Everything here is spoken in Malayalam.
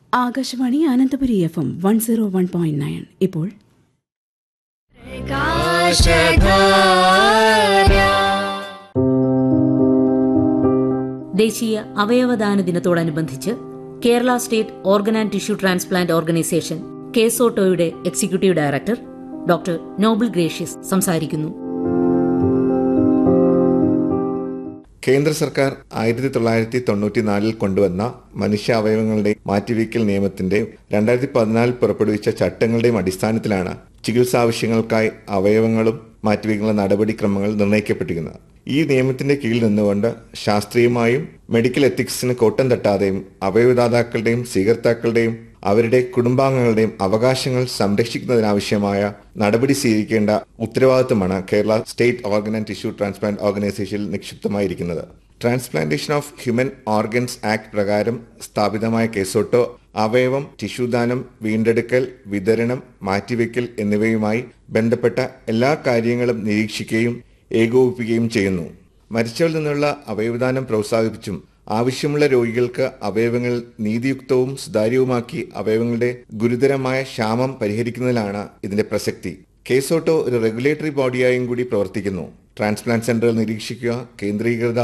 Akashvani Ananthapuri F M one zero one point nine ഇപ്പോൾ ദേശീയ അവയവദാന ദിനത്തോടനുബന്ധിച്ച് Kerala state organ and tissue transplant organisation കേസോട്ടോയുടെ executive director doctor Noble Gracious സംസാരിക്കുന്നു കേന്ദ്ര സർക്കാർ ആയിരത്തി തൊള്ളായിരത്തി തൊണ്ണൂറ്റിനാലിൽ കൊണ്ടുവന്ന മനുഷ്യാവയവങ്ങളുടെ മാറ്റിവയ്ക്കൽ നിയമത്തിന്റെ രണ്ടായിരത്തി പതിനാലിൽ പുറപ്പെടുവിച്ച ചട്ടങ്ങളുടെയും അടിസ്ഥാനത്തിലാണ് ചികിത്സാവശ്യങ്ങൾക്കായി അവയവങ്ങളും മാറ്റിവയ്ക്കുന്ന നടപടിക്രമങ്ങൾ നിർണ്ണയിക്കപ്പെട്ടിരിക്കുന്നത് ഈ നിയമത്തിന്റെ കീഴിൽ നിന്നുകൊണ്ട് ശാസ്ത്രീയമായും മെഡിക്കൽ എത്തിക്സിന് കോട്ടം തട്ടാതെയും അവയവദാതാക്കളുടെയും സ്വീകർത്താക്കളുടെയും അവരുടെ കുടുംബാംഗങ്ങളുടെയും അവകാശങ്ങൾ സംരക്ഷിക്കുന്നതിനാവശ്യമായ നടപടി സ്വീകരിക്കേണ്ട ഉത്തരവാദിത്തമാണ് Kerala state organ and tissue transplant ഓർഗനൈസേഷനിൽ നിക്ഷിപ്തമായിരിക്കുന്നത് transplantation of human organs act പ്രകാരം സ്ഥാപിതമായ കേസോട്ടോ അവയവം ടിഷ്യൂദാനം വീണ്ടെടുക്കൽ വിതരണം മാറ്റിവെക്കൽ എന്നിവയുമായി ബന്ധപ്പെട്ട എല്ലാ കാര്യങ്ങളും നിരീക്ഷിക്കുകയും ഏകോപിപ്പിക്കുകയും ചെയ്യുന്നു മരിച്ചവരിൽ നിന്നുള്ള അവയവദാനം പ്രോത്സാഹിപ്പിച്ചും ആവശ്യമുള്ള രോഗികൾക്ക് അവയവങ്ങൾ നീതിയുക്തവും സുതാര്യവുമാക്കി അവയവങ്ങളുടെ ഗുരുതരമായ ക്ഷാമം പരിഹരിക്കുന്നതിലാണ് ഇതിന്റെ പ്രസക്തി കേസോട്ടോ ഒരു റെഗുലേറ്ററി ബോഡിയായും കൂടി പ്രവർത്തിക്കുന്നു ട്രാൻസ്പ്ലാന്റ് സെന്ററുകൾ നിരീക്ഷിക്കുക കേന്ദ്രീകൃത